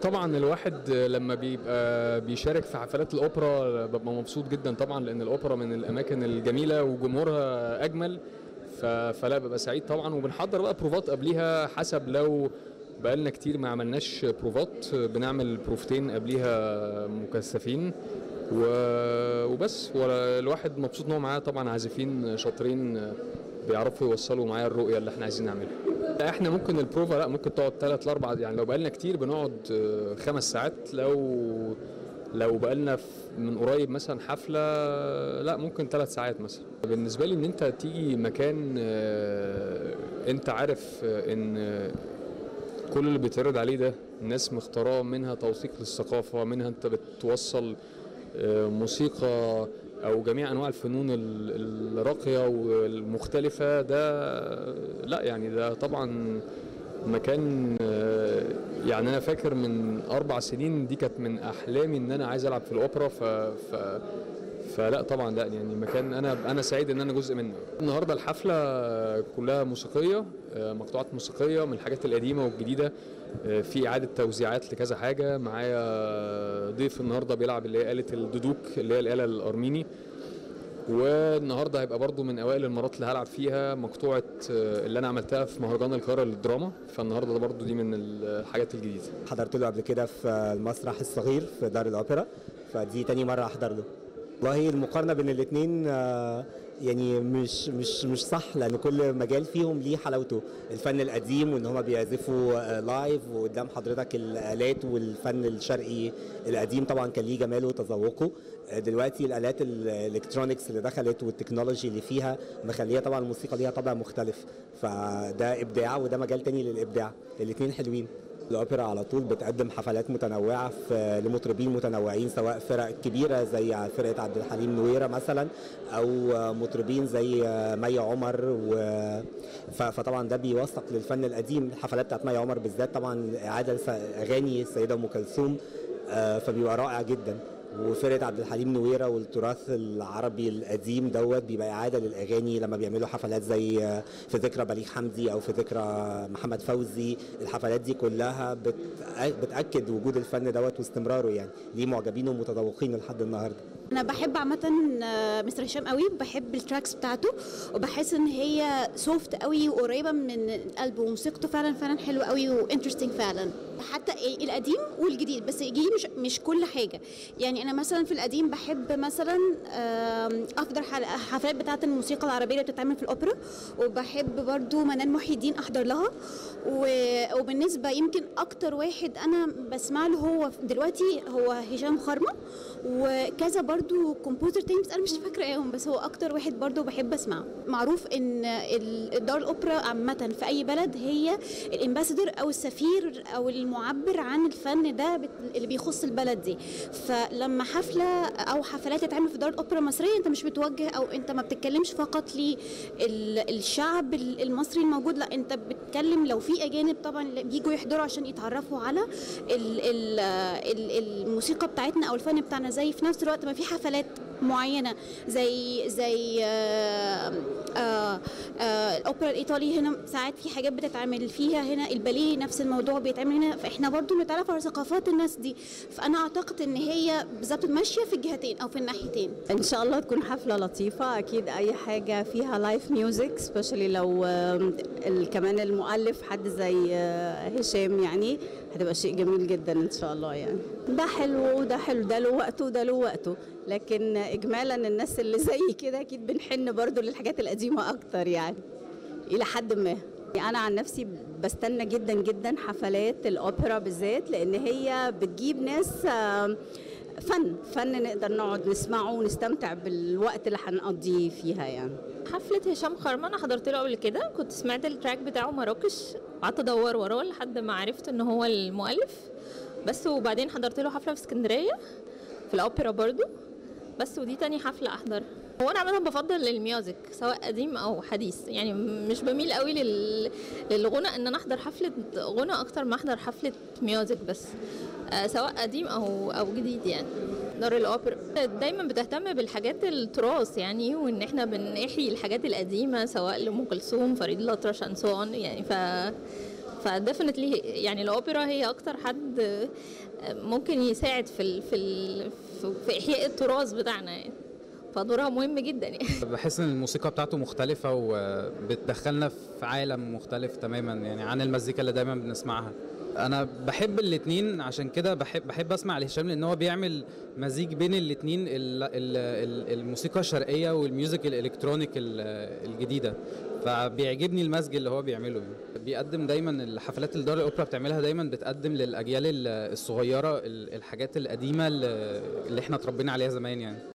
طبعا الواحد لما بيبقى بيشارك في حفلات الاوبرا ببقى مبسوط جدا طبعا لان الاوبرا من الاماكن الجميله وجمهورها اجمل ف- فلا ببقى سعيد طبعا وبنحضر بقى بروفات قبليها حسب لو بقالنا كتير ما عملناش بروفات بنعمل بروفتين قبليها مكثفين و- وبس والواحد مبسوط ان هو معاه طبعا عازفين شاطرين بيعرفوا يوصلوا معايا الرؤيه اللي احنا عايزين نعملها لا احنا ممكن البروفا لا ممكن تقعد ثلاث لاربع يعني لو بقالنا كتير بنقعد آه، خمس ساعات لو لو بقالنا في- من قريب مثلا حفله لا ممكن ثلاث ساعات مثلا بالنسبه لي ان انت تيجي مكان آه، انت عارف آه، ان آه، كل اللي بيتعرض عليه ده الناس مختاراه منها توثيق للثقافه منها انت بتوصل آه، موسيقى او جميع انواع الفنون ال- الراقيه والمختلفه ده لا يعني ده طبعا مكان آه، يعني انا فاكر من اربع سنين دي كانت من احلامي ان انا عايز العب في الاوبرا ف, ف فلا طبعا لا يعني مكان انا انا سعيد ان انا جزء منه النهارده الحفله كلها موسيقيه آه، مقطوعات موسيقيه من الحاجات القديمه والجديده آه، في اعاده توزيعات لكذا حاجه معايا ضيف النهارده بيلعب اللي هي آلة الدودوك اللي هي الآلة الأرميني والنهارده هيبقى برضو من اوائل المرات اللي هلعب فيها مقطوعه آه، اللي انا عملتها في مهرجان القاهره للدراما فالنهارده ده برضو دي من الحاجات الجديده حضرت له قبل كده في المسرح الصغير في دار الاوبرا فدي تاني مره احضر له والله المقارنه بين الاثنين يعني مش مش مش صح لان كل مجال فيهم ليه حلاوته الفن القديم وان هما بيعزفوا آه، لايف وقدام حضرتك الالات والفن الشرقي القديم طبعا كان ليه جماله وتذوقه آه، دلوقتي الالات الالكترونيكس اللي دخلت والتكنولوجي اللي فيها مخليه طبعا الموسيقى ليها طابع مختلف فده ابداع وده مجال تاني للابداع الاثنين حلوين الاوبرا على طول بتقدم حفلات متنوعه في لمطربين متنوعين سواء فرق كبيره زي فرقه عبد الحليم نويره مثلا او مطربين زي مي عمر و ف- فطبعا ده بيوثق للفن القديم الحفلات بتاعت مي عمر بالذات طبعا اعاده س- اغاني السيده ام كلثوم آه، فبيبقى رائع جدا وفرقه عبد الحليم نويره والتراث العربي القديم دوت بيبقى اعاده للاغاني لما بيعملوا حفلات زي في ذكرى بليغ حمدي او في ذكرى محمد فوزي الحفلات دي كلها بت- بتاكد وجود الفن دوت واستمراره يعني ليه معجبين ومتذوقين لحد النهارده انا بحب عامه آه، مستر هشام قوي بحب التراكس بتاعته وبحس ان هي سوفت قوي وقريبه من القلب وموسيقته فعلا فعلا حلوه قوي وانترستنج فعلا حتى القديم والجديد بس الجديد مش مش كل حاجه يعني انا مثلا في القديم بحب مثلا آم، احضر حل- حفلات بتاعه الموسيقى العربيه اللي بتتعمل في الاوبرا وبحب برضو منال محي الدين احضر لها و- وبالنسبه يمكن اكتر واحد انا بسمع له هو دلوقتي هو هشام خرمه وكذا برضو كومبوزر تاني بس انا مش فاكره ايهم بس هو اكتر واحد برضو بحب اسمعه معروف ان ال- دار الاوبرا عامه في اي بلد هي الامباسادور او السفير او المعبر عن الفن ده بت- اللي بيخص البلد دي فلما حفله او حفلات تتعمل في دار الاوبرا المصريه انت مش بتوجه او انت ما بتتكلمش فقط للشعب المصري الموجود لا انت بتتكلم لو في اجانب طبعا اللي بيجوا يحضروا عشان يتعرفوا على ال ال ال الموسيقى بتاعتنا او الفن بتاعنا زي في نفس الوقت ما في حفلات معينه زي زي آه آه آه الاوبرا الايطالي هنا ساعات في حاجات بتتعمل فيها هنا الباليه نفس الموضوع بيتعمل هنا فاحنا برضو بنتعرف على ثقافات الناس دي فانا اعتقد ان هي بالظبط ماشيه في الجهتين او في الناحيتين ان شاء الله تكون حفله لطيفه اكيد اي حاجه فيها لايف ميوزك سبيشالي لو آم، ال- كمان المؤلف حد زي آه، هشام يعني هتبقى شيء جميل جدا ان شاء الله يعني ده حلو وده حلو ده له وقته وده له وقته لكن اجمالا الناس اللي زي كده اكيد بنحن برضو للحاجات القديمه اكتر يعني الى حد ما انا عن نفسي بستنى جدا جدا حفلات الاوبرا بالذات لان هي بتجيب ناس آم، فن فن نقدر نقعد نسمعه ونستمتع بالوقت اللي هنقضيه فيها يعني حفلة هشام خرمة أنا حضرت له قبل كده كنت سمعت التراك بتاعه مراكش قعدت أدور وراه لحد ما عرفت إن هو المؤلف بس وبعدين حضرت له حفلة في اسكندرية في الأوبرا برضو بس ودي تاني حفلة أحضر هو أنا عامة بفضل الميوزك سواء قديم أو حديث يعني مش بميل قوي لل... للغنى إن أنا أحضر حفلة غنى أكتر ما أحضر حفلة ميوزك بس آه، سواء قديم او او جديد يعني دار الاوبرا دايما بتهتم بالحاجات التراث يعني وان احنا بنحيي الحاجات القديمه سواء لام كلثوم فريد الأطرش and so on يعني ف فديفنتلي يعني الاوبرا هي اكتر حد ممكن يساعد في ال في ال في احياء التراث بتاعنا يعني فدورها مهم جدا يعني بحس ان الموسيقى بتاعته مختلفة وبتدخلنا في عالم مختلف تماما يعني عن المزيكا اللي دايما بنسمعها انا بحب الاتنين عشان كده بحب بحب اسمع لهشام لان هو بيعمل مزيج بين الاتنين ال- ال- ال- الموسيقى الشرقيه والميوزك الالكترونيك ال- الجديده فبيعجبني المزج اللي هو بيعمله يعني. بيقدم دايما الحفلات اللي دار الاوبرا بتعملها دايما بتقدم للاجيال ال- الصغيره ال- الحاجات القديمه اللي اللي احنا اتربينا عليها زمان يعني